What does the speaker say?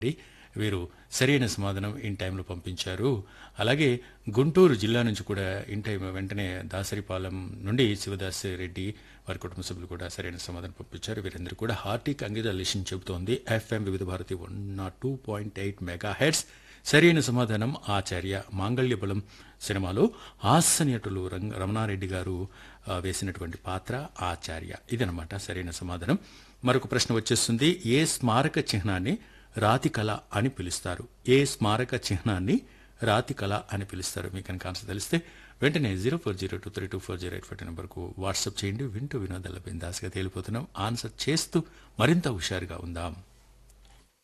వీరు సరైన సమాధానం ఇన్ టైంలో పంపించారు అలాగే గుంటూరు జిల్లా నుంచి కూడా ఇన్ టైం వెంటనే దాసరిపాలెం నుండి శివదాస్ రెడ్డి వారి కుటుంబ సభ్యులు కూడా సరైన సమాధానం పంపించారు వీరందరూ కూడా హార్టీ కంగ్రాచులేషన్ చెబుతోంది ఎఫ్ఎం వివిధ Bharati one naught two point eight megahertz సరైన సమాధానం ఆచార్య మాంగళ్య బలం సినిమాలో హాస్యనటులు రంగ రమణారెడ్డి గారు ఆ, వేసినటువంటి పాత్ర ఆచార్య ఇదనమాట సరైన సమాధానం మరొక ప్రశ్న వచ్చేస్తుంది ఏ స్మారక చిహ్నాన్ని రాతి కళ అని పిలుస్తారు ఏ స్మారక చిహ్నాన్ని రాతి కళ అని పిలుస్తారు మీకు కనుక ఆన్సర్ తెలిస్తే వెంటనే zero four zero two three two four zero eight five నెంబర్కు వాట్సాప్ చేయండి వింటూ వినోదాల బిందాస్గా తేలిపోతున్నాం ఆన్సర్ చేస్తూ మరింత హుషారుగా ఉందాం